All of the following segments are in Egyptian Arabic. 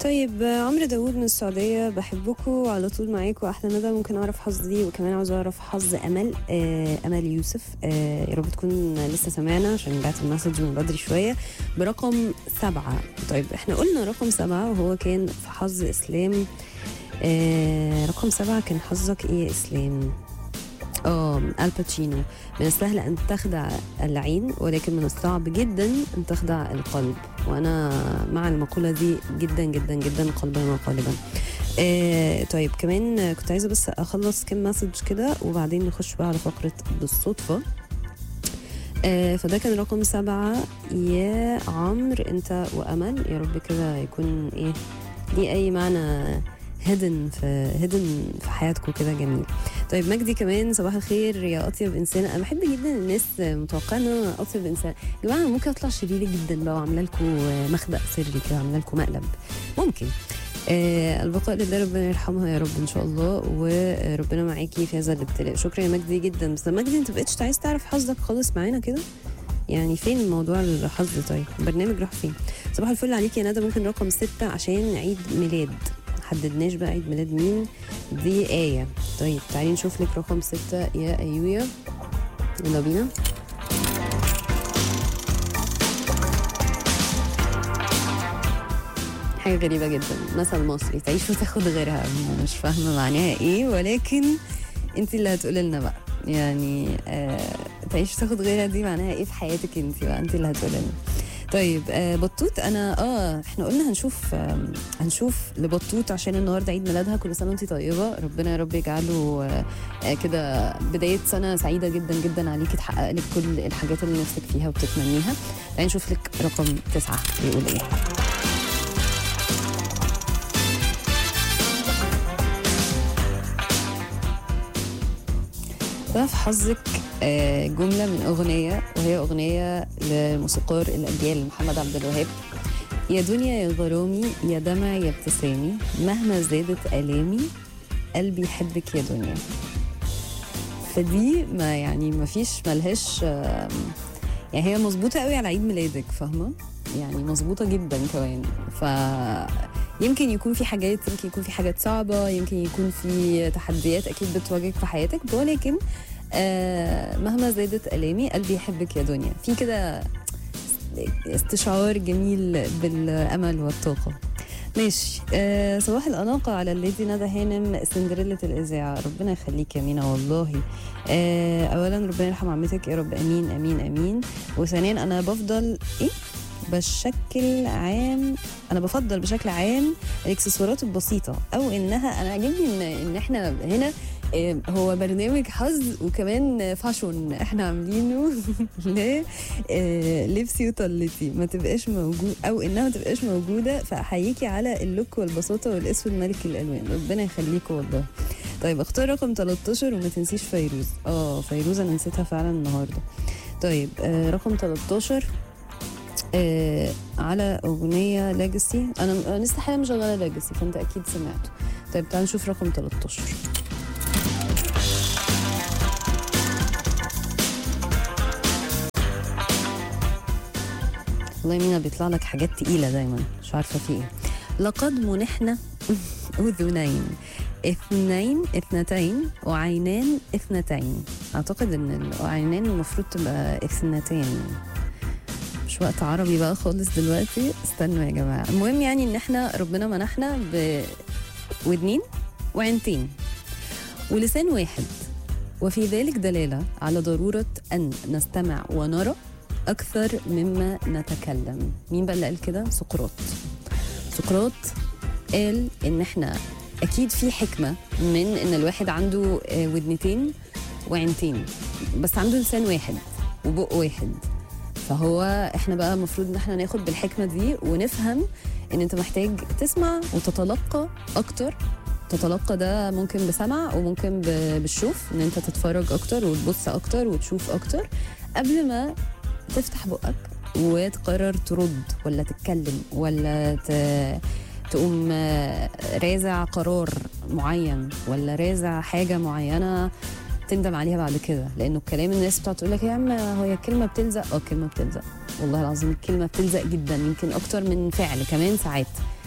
طيب آه، عمرو داوود من السعودية بحبكم على طول معاكم أحلى ندى ممكن أعرف حظي وكمان عاوزة أعرف حظ أمل آه أمل يوسف آه يا رب تكون لسه سمعنا عشان بعت المسج من بدري شوية برقم سبعة طيب احنا قلنا رقم سبعة وهو كان في حظ إسلام آه رقم سبعة كان حظك إيه يا إسلام؟ اه الباتشينو من السهل أن تخدع العين ولكن من الصعب جدا أن تخدع القلب وأنا مع المقولة دي جدا جدا جدا قلبا وقالبا آه طيب كمان كنت عايزة بس أخلص كام مسج كده وبعدين نخش بقى على فقرة بالصدفة آه فده كان رقم سبعة يا عمرو انت وأمل يا رب كده يكون ايه ليه أي معنى هيدن في هيدن في حياتكم كده جميل طيب مجدي كمان صباح الخير يا اطيب انسان انا بحب جدا الناس متوقعه ان انا اطيب انسان يا جماعه أنا ممكن اطلع شريره جدا بقى وعامله لكم مخبأ سري كده عامله لكم مقلب ممكن آه البقاء لله ربنا يرحمها يا رب ان شاء الله وربنا معاكي في هذا الابتلاء شكرا يا مجدي جدا بس مجدي انت بقيتش عايز تعرف حظك خالص معانا كده يعني فين موضوع الحظ طيب البرنامج راح فين صباح الفل عليك يا ندى ممكن رقم ستة عشان عيد ميلاد حددناش بقى عيد ميلاد مين دي آية طيب تعالي نشوف لك رقم ستة يا أيويا يلا بينا حاجة غريبة جدا مثل مصري تعيش وتاخد غيرها مش فاهمة معناها ايه ولكن انت اللي هتقولي لنا بقى يعني آه تعيش وتاخد غيرها دي معناها ايه في حياتك انت بقى انت اللي هتقولي لنا طيب آه بطوط انا اه احنا قلنا هنشوف آه هنشوف لبطوط عشان النهارده عيد ميلادها كل سنه وانت طيبه ربنا يا رب يجعله آه آه كده بدايه سنه سعيده جدا جدا عليكي تحقق لك كل الحاجات اللي نفسك فيها وبتتمنيها تعالي نشوف لك رقم تسعه بيقول ايه ده في حظك آه، جملة من أغنية وهي أغنية لموسيقار الأجيال محمد عبد الوهاب يا دنيا يا غرامي يا دمع يا ابتسامي مهما زادت آلامي قلبي يحبك يا دنيا فدي ما يعني ما فيش ملهاش آم، يعني هي مظبوطة قوي على عيد ميلادك فاهمة يعني مظبوطة جدا كمان ف يمكن يكون في حاجات يمكن يكون في حاجات صعبة يمكن يكون في تحديات أكيد بتواجهك في حياتك ولكن آه مهما زادت ألامي قلبي يحبك يا دنيا في كده استشعار جميل بالأمل والطاقة ماشي آه صباح الأناقة على الليدي ندى هانم سندريلا الإذاعة ربنا يخليك يا مينا والله آه أولا ربنا يرحم عمتك يا رب أمين أمين أمين وثانيا أنا بفضل إيه بشكل عام انا بفضل بشكل عام الاكسسوارات البسيطه او انها انا عاجبني ان ان احنا هنا آه، هو برنامج حظ وكمان فاشون احنا عاملينه ل آه، لبسي وطلتي ما تبقاش موجود او انها ما تبقاش موجوده فاحييكي على اللوك والبساطه والاسود ملك الالوان ربنا يخليكوا والله طيب اختار رقم 13 وما تنسيش فيروز اه فيروز انا نسيتها فعلا النهارده طيب آه رقم 13 آه على اغنيه لاجسي انا انا لسه حاليا مشغله لاجسي فانت اكيد سمعته طيب تعال نشوف رقم 13 والله مينا بيطلع لك حاجات تقيله دايما مش عارفه في ايه لقد منحنا اذنين اثنين اثنتين وعينان اثنتين اعتقد ان العينان المفروض تبقى اثنتين مش وقت عربي بقى خالص دلوقتي استنوا يا جماعه المهم يعني ان احنا ربنا منحنا بودنين وعينتين ولسان واحد وفي ذلك دلاله على ضروره ان نستمع ونرى اكثر مما نتكلم مين بقى اللي قال كده سقراط سقراط قال ان احنا اكيد في حكمه من ان الواحد عنده آه، ودنتين وعينتين بس عنده لسان واحد وبق واحد فهو احنا بقى المفروض ان احنا ناخد بالحكمه دي ونفهم ان انت محتاج تسمع وتتلقى اكتر تتلقى ده ممكن بسمع وممكن ب- بالشوف ان انت تتفرج اكتر وتبص اكتر وتشوف اكتر قبل ما تفتح بقك وتقرر ترد ولا تتكلم ولا ت... تقوم آه، رازع قرار معين ولا رازع حاجه معينه تندم عليها بعد كده لانه الكلام الناس بتقعد تقول لك يا عم هي الكلمه بتلزق اه الكلمه بتلزق والله العظيم الكلمه بتلزق جدا يمكن اكتر من فعل كمان ساعات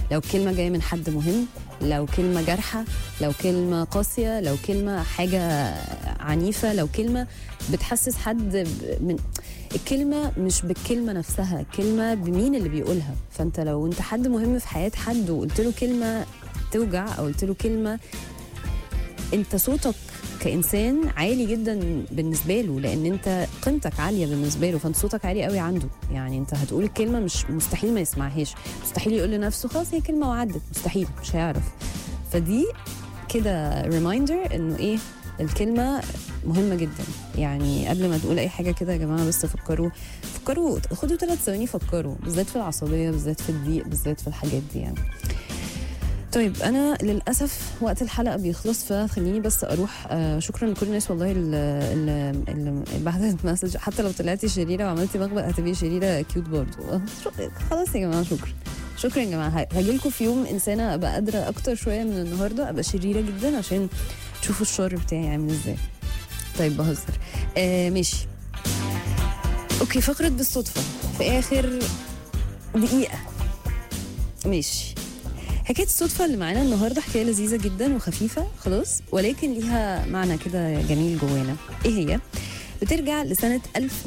لو كلمه جايه من حد مهم لو كلمه جارحه لو كلمه قاسيه لو كلمه حاجه عنيفه لو كلمه بتحسس حد ب- من الكلمة مش بالكلمة نفسها الكلمة بمين اللي بيقولها فانت لو انت حد مهم في حياة حد وقلت له كلمة توجع او قلت له كلمة انت صوتك كانسان عالي جدا بالنسبه له لان انت قيمتك عاليه بالنسبه له فانت صوتك عالي قوي عنده يعني انت هتقول الكلمه مش مستحيل ما يسمعهاش مستحيل يقول لنفسه خلاص هي كلمه وعدت مستحيل مش هيعرف فدي كده ريمايندر انه ايه الكلمه مهمه جدا يعني قبل ما تقول اي حاجه كده يا جماعه بس فكروا فكروا خدوا ثلاث ثواني فكروا بالذات في العصبيه بالذات في الضيق بالذات في الحاجات دي يعني طيب انا للاسف وقت الحلقه بيخلص فخليني بس اروح آه شكرا لكل الناس والله اللي اللي بعتت مسج حتى لو طلعتي شريره وعملتي مغبق هتبقي شريره كيوت برضه آه، شك- خلاص يا جماعه شكرا شكرا يا جماعه هاجي لكم في يوم انسانه ابقى قادره اكتر شويه من النهارده ابقى شريره جدا عشان تشوفوا الشر بتاعي عامل ازاي طيب بهزر آه ماشي اوكي فقره بالصدفه في اخر دقيقه ماشي حكايه الصدفه اللي معانا النهارده حكايه لذيذه جدا وخفيفه خلاص ولكن ليها معنى كده جميل جوانا ايه هي بترجع لسنة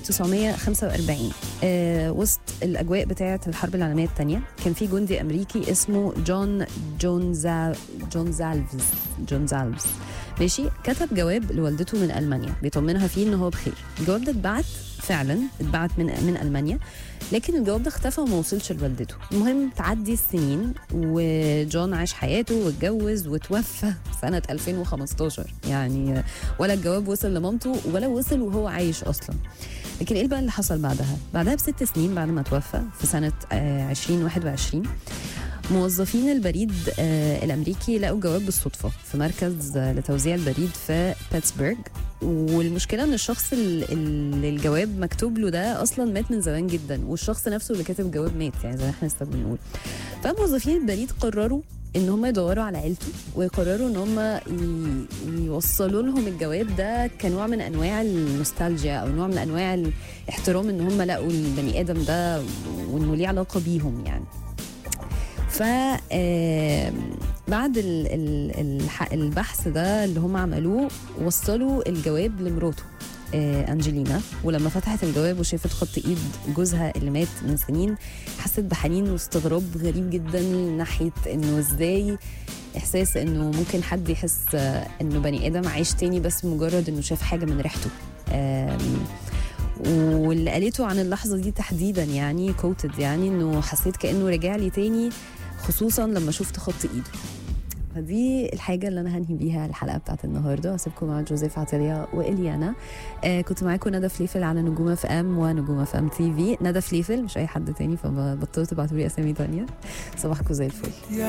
1945 آه وسط الأجواء بتاعة الحرب العالمية الثانية كان في جندي أمريكي اسمه جون جون زا جون زالفز جون زالفز ماشي كتب جواب لوالدته من ألمانيا بيطمنها فيه إن هو بخير الجواب ده اتبعت فعلا اتبعت من من ألمانيا لكن الجواب ده اختفى وما وصلش لوالدته المهم تعدي السنين وجون عاش حياته واتجوز وتوفى سنة 2015 يعني ولا الجواب وصل لمامته ولا وصل وهو عايش أصلا لكن ايه بقى اللي حصل بعدها؟ بعدها بست سنين بعد ما توفى في سنة آه، 2021 موظفين البريد آه، الامريكي لقوا جواب بالصدفه في مركز آه، لتوزيع البريد في بيتسبرغ والمشكله ان الشخص ال- اللي الجواب مكتوب له ده اصلا مات من زمان جدا والشخص نفسه اللي كاتب الجواب مات يعني زي ما احنا لسه بنقول فموظفين البريد قرروا ان هم يدوروا على عيلته ويقرروا ان هم ي- يوصلوا لهم الجواب ده كنوع من انواع النوستالجيا او نوع من انواع الاحترام ان هم لقوا البني ادم ده وانه ليه علاقه بيهم يعني ف آم، بعد ال- ال- الح- البحث ده اللي هم عملوه وصلوا الجواب لمراته آه، انجلينا ولما فتحت الجواب وشافت خط ايد جوزها اللي مات من سنين حست بحنين واستغراب غريب جدا ناحيه انه ازاي احساس انه ممكن حد يحس آه، انه بني ادم عايش تاني بس مجرد انه شاف حاجه من ريحته آم، واللي قالته عن اللحظه دي تحديدا يعني كوتد يعني انه حسيت كانه رجع لي تاني خصوصا لما شفت خط ايده فدي الحاجة اللي أنا هنهي بيها الحلقة بتاعت النهاردة هسيبكم مع جوزيف عطية وإليانا آه كنت معاكم ندى فليفل على نجوم اف ام ونجوم اف ام تي في ندى فليفل مش أي حد تاني فبطلت تبعتوا لي أسامي تانية صباحكم زي الفل يا